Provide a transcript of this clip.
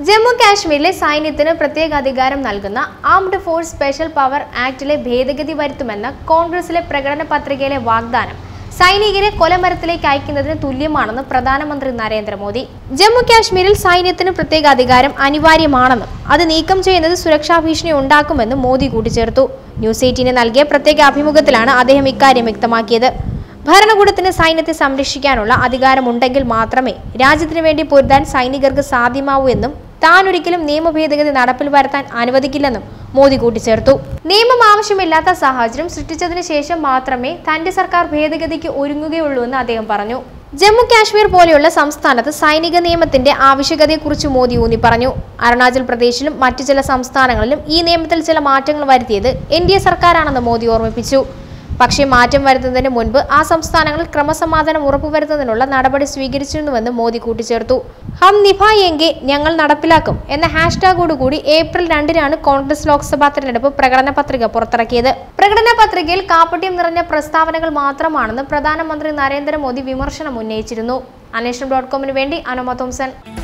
ജമ്മു കാശ്മീരിലെ സൈന്യത്തിന് പ്രത്യേക അധികാരം നൽകുന്ന ആംഡ് ഫോഴ്സ് സ്പെഷ്യൽ പവർ ആക്ടിലെ ഭേദഗതി വരുത്തുമെന്ന കോൺഗ്രസിലെ പ്രകടന പത്രികയിലെ വാഗ്ദാനം സൈനികരെ കൊലമരത്തിലേക്ക് അയക്കുന്നതിന് തുല്യമാണെന്ന് പ്രധാനമന്ത്രി നരേന്ദ്രമോദി ജമ്മു കാശ്മീരിൽ സൈന്യത്തിന് പ്രത്യേക അധികാരം അനിവാര്യമാണെന്നും അത് നീക്കം ചെയ്യുന്നത് സുരക്ഷാ ഭീഷണി ഉണ്ടാക്കുമെന്നും മോദി കൂട്ടിച്ചേർത്തു ന്യൂസ് എയ്റ്റീന് നൽകിയ പ്രത്യേക അഭിമുഖത്തിലാണ് അദ്ദേഹം ഇക്കാര്യം വ്യക്തമാക്കിയത് ഭരണകൂടത്തിന് സൈന്യത്തെ സംരക്ഷിക്കാനുള്ള അധികാരമുണ്ടെങ്കിൽ മാത്രമേ രാജ്യത്തിനു വേണ്ടി പൊരുതാൻ സൈനികർക്ക് സാധ്യമാവൂ എന്നും താൻ ഒരിക്കലും നിയമ ഭേദഗതി നടപ്പിൽ വരുത്താൻ അനുവദിക്കില്ലെന്നും മോദി കൂട്ടിച്ചേർത്തു നിയമം ആവശ്യമില്ലാത്ത സാഹചര്യം സൃഷ്ടിച്ചതിന് ശേഷം മാത്രമേ തന്റെ സർക്കാർ ഭേദഗതിക്ക് ഒരുങ്ങുകയുള്ളൂ എന്ന് അദ്ദേഹം പറഞ്ഞു ജമ്മു കാശ്മീർ പോലെയുള്ള സംസ്ഥാനത്ത് സൈനിക നിയമത്തിന്റെ ആവശ്യകതയെക്കുറിച്ച് മോദി ഊന്നി പറഞ്ഞു അരുണാചൽ പ്രദേശിലും മറ്റു ചില സംസ്ഥാനങ്ങളിലും ഈ നിയമത്തിൽ ചില മാറ്റങ്ങൾ വരുത്തിയത് എൻ ഡി എ സർക്കാരാണെന്ന് മോദി ഓർമ്മിപ്പിച്ചു പക്ഷേ മാറ്റം വരുത്തുന്നതിന് മുൻപ് ആ സംസ്ഥാനങ്ങളിൽ ക്രമസമാധാനം ഉറപ്പുവരുത്തുന്നതിനുള്ള നടപടി സ്വീകരിച്ചിരുന്നുവെന്ന് മോദി കൂട്ടിച്ചേർത്തു ഹം നിഭായെങ്കെ ഞങ്ങൾ നടപ്പിലാക്കും എന്ന ഹാഷ്ടാഗോടുകൂടി ഏപ്രിൽ രണ്ടിനാണ് കോൺഗ്രസ് ലോക്സഭാ തെരഞ്ഞെടുപ്പ് പ്രകടന പത്രിക പുറത്തിറക്കിയത് പ്രകടന പത്രികയിൽ കാപ്പട്യം നിറഞ്ഞ പ്രസ്താവനകൾ മാത്രമാണെന്ന് പ്രധാനമന്ത്രി നരേന്ദ്രമോദി വിമർശനം ഉന്നയിച്ചിരുന്നു അന്വേഷണം ഡോട്ട് കോമിന് വേണ്ടി അനുമ തോംസൺ